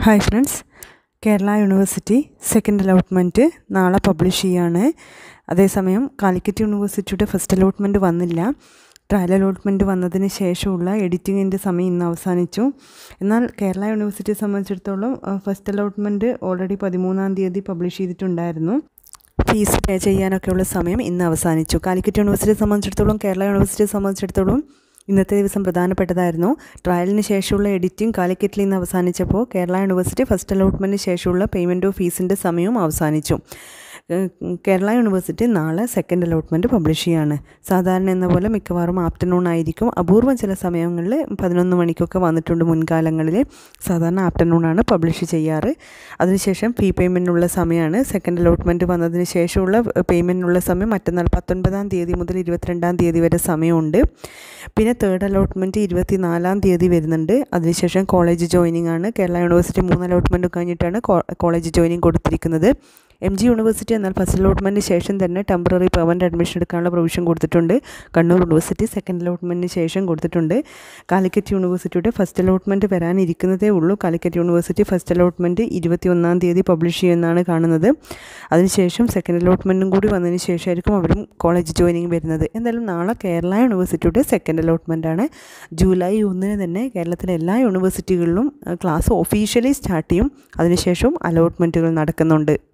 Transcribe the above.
hi friends Kerala university second allotment നാളെ publish ചെയ്യാണ് അതേസമയം കാലിക്കറ്റ് യൂണിവേഴ്സിറ്റിയുടെ ഫസ്റ്റ് അലോട്ട്മെൻറ്റ് വന്നില്ല ട്രയൽ അലോട്ട്മെൻറ്റ് വന്നതിന് ശേഷമുള്ള എഡിറ്റിങ്ങിൻ്റെ സമയം ഇന്ന് അവസാനിച്ചു എന്നാൽ കേരള യൂണിവേഴ്സിറ്റിയെ സംബന്ധിച്ചിടത്തോളം ഫസ്റ്റ് അലോട്ട്മെൻറ്റ് ഓൾറെഡി പതിമൂന്നാം തീയതി പബ്ലിഷ് ചെയ്തിട്ടുണ്ടായിരുന്നു ഫീസ് പേ ചെയ്യാനൊക്കെയുള്ള സമയം ഇന്ന് അവസാനിച്ചു കാലിക്കറ്റ് യൂണിവേഴ്സിറ്റിയെ സംബന്ധിച്ചിടത്തോളം കേരള യൂണിവേഴ്സിറ്റിയെ സംബന്ധിച്ചിടത്തോളം ഇന്നത്തെ ദിവസം പ്രധാനപ്പെട്ടതായിരുന്നു ട്രയലിന് ശേഷമുള്ള എഡിറ്റിംഗ് കാലിക്കറ്റിൽ നിന്ന് അവസാനിച്ചപ്പോൾ കേരള യൂണിവേഴ്സിറ്റി ഫസ്റ്റ് അലോട്ട്മെൻറ്റിന് ശേഷമുള്ള പേയ്മെൻറ്റ് ഓഫ് ഫീസിൻ്റെ സമയവും അവസാനിച്ചു കേരള യൂണിവേഴ്സിറ്റി നാളെ സെക്കൻഡ് അലോട്ട്മെൻറ്റ് പബ്ലിഷ് ചെയ്യാണ് സാധാരണ എന്ന പോലെ മിക്കവാറും ആഫ്റ്റർനൂൺ ആയിരിക്കും അപൂർവം ചില സമയങ്ങളിൽ പതിനൊന്ന് മണിക്കൊക്കെ വന്നിട്ടുണ്ട് മുൻകാലങ്ങളിൽ സാധാരണ ആഫ്റ്റർനൂണാണ് പബ്ലിഷ് ചെയ്യാറ് അതിനുശേഷം ഫീ പേയ്മെൻറ്റിനുള്ള സമയമാണ് സെക്കൻഡ് അലോട്ട്മെൻറ്റ് വന്നതിന് ശേഷമുള്ള പേയ്മെൻറ്റിനുള്ള സമയം മറ്റന്നാൾ പത്തൊൻപതാം തീയതി മുതൽ ഇരുപത്തിരണ്ടാം തീയതി വരെ സമയമുണ്ട് പിന്നെ തേർഡ് അലോട്ട്മെൻറ്റ് ഇരുപത്തി നാലാം തീയതി വരുന്നുണ്ട് അതിനുശേഷം കോളേജ് ജോയിനിങ് ആണ് കേരള യൂണിവേഴ്സിറ്റി മൂന്ന് അലോട്ട്മെൻറ്റ് കഴിഞ്ഞിട്ടാണ് കോളേജ് ജോയിനിങ് കൊടുത്തിരിക്കുന്നത് എം ജി യൂണിവേഴ്സിറ്റി എന്നാൽ ഫസ്റ്റ് അലോട്ട്മെൻറ്റിന് ശേഷം തന്നെ ടെമ്പററി പെർമനൻറ്റ് അഡ്മിഷൻ എടുക്കാനുള്ള പ്രൊവിഷൻ കൊടുത്തിട്ടുണ്ട് കണ്ണൂർ യൂണിവേഴ്സിറ്റി സെക്കൻഡ് അലോട്ട്മെൻറ്റിന് ശേഷം കൊടുത്തിട്ടുണ്ട് കാലിക്കറ്റ് യൂണിവേഴ്സിറ്റിയുടെ ഫസ്റ്റ് അലോട്ട്മെൻറ്റ് വരാനിരിക്കുന്നതേ ഉള്ളൂ കാലിക്കറ്റ് യൂണിവേഴ്സിറ്റി ഫസ്റ്റ് അലോട്ട്മെൻറ്റ് ഇരുപത്തി ഒന്നാം തീയതി പബ്ലിഷ് ചെയ്യുമെന്നാണ് കാണുന്നത് അതിനുശേഷം സെക്കൻഡ് അലോട്ട്മെൻറ്റും കൂടി വന്നതിന് ശേഷമായിരിക്കും അവരും കോളേജ് ജോയിനിങ് വരുന്നത് എന്തായാലും നാളെ കേരള യൂണിവേഴ്സിറ്റിയുടെ സെക്കൻഡ് അലോട്ട്മെൻറ്റാണ് ജൂലൈ ഒന്നിന് തന്നെ കേരളത്തിലെ എല്ലാ യൂണിവേഴ്സിറ്റികളിലും ക്ലാസ് ഒഫീഷ്യലി സ്റ്റാർട്ട് ചെയ്യും അതിനുശേഷം അലോട്ട്മെൻറ്റുകൾ നടക്കുന്നുണ്ട്